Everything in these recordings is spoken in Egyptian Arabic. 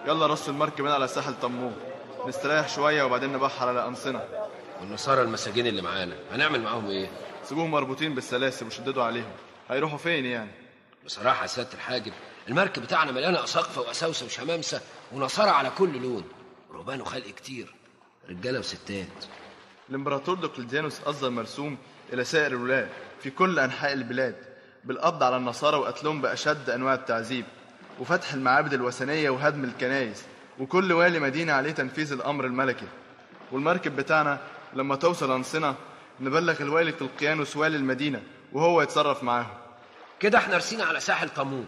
يلا رص المركب هنا على ساحل طموح نستريح شوية وبعدين نبحر على أنصنة والنصارى المساجين اللي معانا هنعمل معاهم ايه سيبوهم مربوطين بالسلاسل وشددوا عليهم هيروحوا فين يعني بصراحة يا سيادة الحاجب المركب بتاعنا مليانة أساقفة وأساوسة وشمامسة ونصارى على كل لون رهبان وخلق كتير رجالة وستات الإمبراطور دقلديانوس أصدر مرسوم إلى سائر الولاة في كل أنحاء البلاد بالقبض على النصارى وقتلهم بأشد أنواع التعذيب وفتح المعابد الوثنية وهدم الكنائس وكل والي مدينة عليه تنفيذ الأمر الملكي والمركب بتاعنا لما توصل أنصنة نبلغ الوالي قلقيانوس والي المدينة وهو يتصرف معاهم كده احنا رسينا على ساحل طمون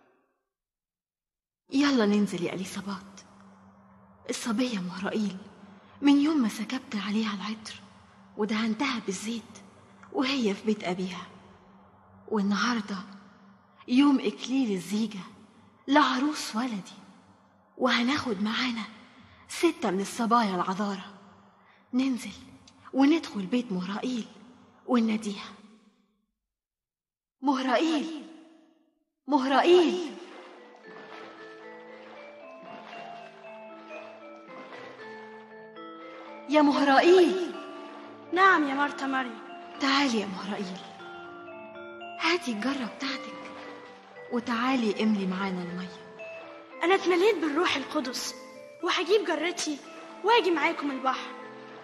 يلا ننزل يا اليصابات الصبية مهرائيل من يوم ما سكبت عليها العطر ودهنتها بالزيت وهي في بيت أبيها والنهاردة يوم إكليل الزيجة لعروس ولدي وهناخد معانا ستة من الصبايا العذارة ننزل وندخل بيت مهرائيل ونناديها مهرائيل مهرائيل يا مهرائيل نعم يا مرتا مريم تعالي يا مهرائيل هاتي الجرة بتاعتك وتعالي املي معانا المية أنا اتمليت بالروح القدس وهجيب جرتي واجي معاكم البحر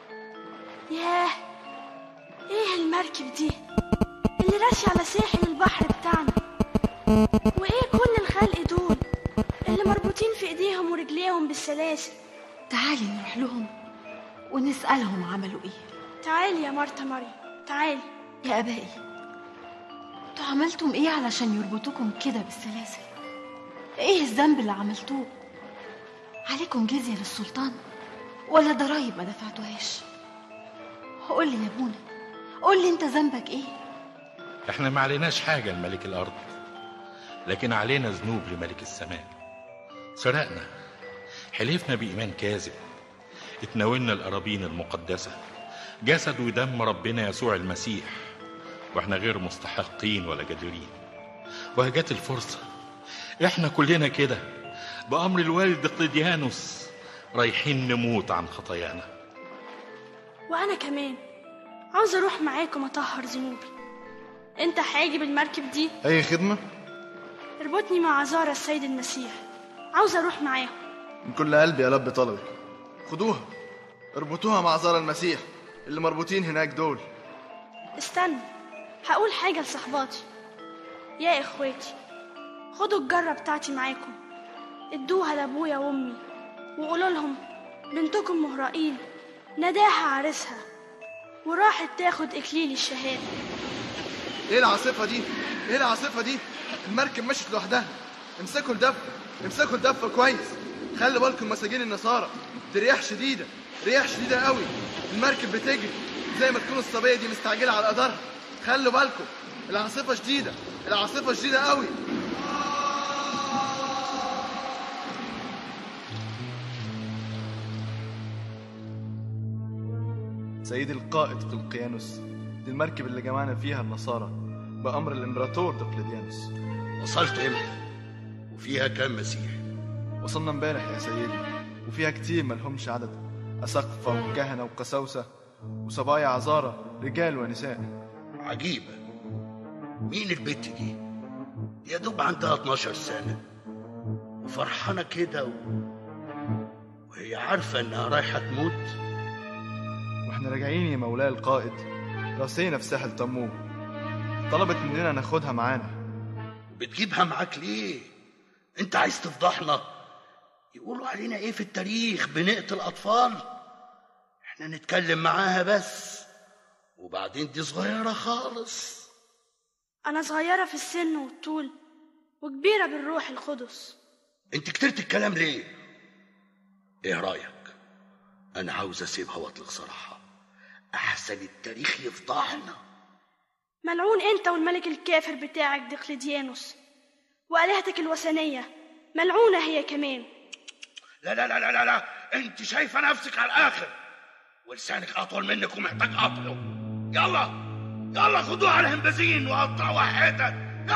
ياه ايه المركب دي اللي راسية على ساحل البحر بتاعنا وايه كل الخلق دول اللي مربوطين في ايديهم ورجليهم بالسلاسل تعالي نروح لهم ونسألهم عملوا ايه تعالي يا مرتا مريم تعالي يا ابائي انتوا عملتم ايه علشان يربطوكم كده بالسلاسل ايه الذنب اللي عملتوه عليكم جزية للسلطان ولا ضرايب ما دفعتوهاش قول لي يا ابونا قول لي انت ذنبك ايه احنا ما عليناش حاجة لملك الأرض لكن علينا ذنوب لملك السماء سرقنا حلفنا بإيمان كاذب اتناولنا الأراضين المقدسة جسد ودم ربنا يسوع المسيح واحنا غير مستحقين ولا جديرين وهجت الفرصة احنا كلنا كده بأمر الوالد دقلديانوس رايحين نموت عن خطايانا وانا كمان عاوز اروح معاكم اطهر ذنوبي انت حاجب المركب دي أي خدمة اربطني مع عذارى السيد المسيح عاوز اروح معاهم من كل قلبي ألبي طلبك خدوها اربطوها مع زار المسيح اللي مربوطين هناك دول استنى هقول حاجة لصحباتي يا اخواتي خدوا الجرة بتاعتي معاكم ادوها لابويا وامي وقولوا لهم بنتكم مهرائيل نداها عريسها وراحت تاخد اكليل الشهاده ايه العاصفة دي؟ ايه العاصفة دي؟ المركب مشت لوحدها امسكوا الدفة امسكوا الدفة كويس خلي بالكم مساجين النصارى دي رياح شديدة رياح شديدة قوي المركب بتجري زي ما تكون الصبية دي مستعجلة على قدرها خلوا بالكم العاصفة شديدة العاصفة شديدة قوي سيدي القائد قلقيانوس دي المركب اللي جمعنا فيها النصارى بأمر الإمبراطور دقلديانوس وصلت امتى وفيها كام مسيح وصلنا امبارح يا سيدي وفيها كتير ملهمش عدد أسقفة وكهنة وقساوسة وصبايا عذارى رجال ونساء عجيبة مين البت دي يا دوب عندها 12 سنة وفرحانة كده و... وهي عارفة انها رايحة تموت واحنا راجعين يا مولاي القائد راسينا في ساحل طموح طلبت مننا ناخدها معانا بتجيبها معاك ليه انت عايز تفضحنا يقولوا علينا ايه في التاريخ بنقتل اطفال احنا نتكلم معاها بس وبعدين دي صغيرة خالص انا صغيره في السن والطول وكبيره بالروح القدس انت كترت الكلام ليه ايه رايك انا عاوز اسيبها واطلق صراحه احسن التاريخ يفضحنا ملعون انت والملك الكافر بتاعك دقلديانوس والهتك الوثنيه ملعونه هي كمان لا لا لا لا لا, لا. انت شايفه نفسك على الاخر ولسانك اطول منك ومحتاج قطعه يلا يلا خدوها على الهمبازين وقطعوا حتت